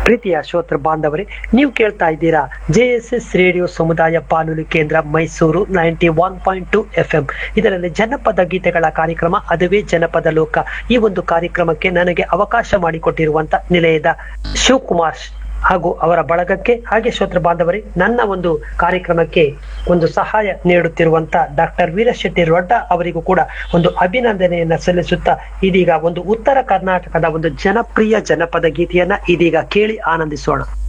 ಪ್ರೀತಿಯ ಶ್ರೋತೃ ಬಾಂಧವರೇ ನೀವು ಕೇಳ್ತಾ ಇದ್ದೀರಾ ಜೆ ಎಸ್ ಎಸ್ ರೇಡಿಯೋ ಸಮುದಾಯ ಬಾನುಲಿ ಕೇಂದ್ರ Mysuru ninety one point two F M ಇದರಲ್ಲಿ ಜನಪದ ಗೀತೆಗಳ ಕಾರ್ಯಕ್ರಮ ಅದುವೇ ಜನಪದ ಲೋಕ ಈ ಒಂದು ಕಾರ್ಯಕ್ರಮಕ್ಕೆ ನನಗೆ ಅವಕಾಶ ಮಾಡಿಕೊಟ್ಟಿರುವಂತ ನಿಲಯದ ಶಿವಕುಮಾರ್ ಹಾಗೂ ಅವರ ಬಳಗಕ್ಕೆ ಹಾಗೆ ಶ್ರೋತೃ ಬಾಂಧವರೇ ನನ್ನ ಒಂದು ಕಾರ್ಯಕ್ರಮಕ್ಕೆ ಒಂದು ಸಹಾಯ ನೀಡುತ್ತಿರುವಂತ ಡಾಕ್ಟರ್ ವೀರಶೆಟ್ಟಿ ರೊಡ್ಡ ಅವರಿಗೂ ಕೂಡ ಒಂದು ಅಭಿನಂದನೆಯನ್ನ ಸಲ್ಲಿಸುತ್ತಾ ಇದೀಗ ಒಂದು ಉತ್ತರ ಕರ್ನಾಟಕದ ಒಂದು ಜನಪ್ರಿಯ ಜನಪದ ಗೀತೆಯನ್ನ ಇದೀಗ ಕೇಳಿ ಆನಂದಿಸೋಣ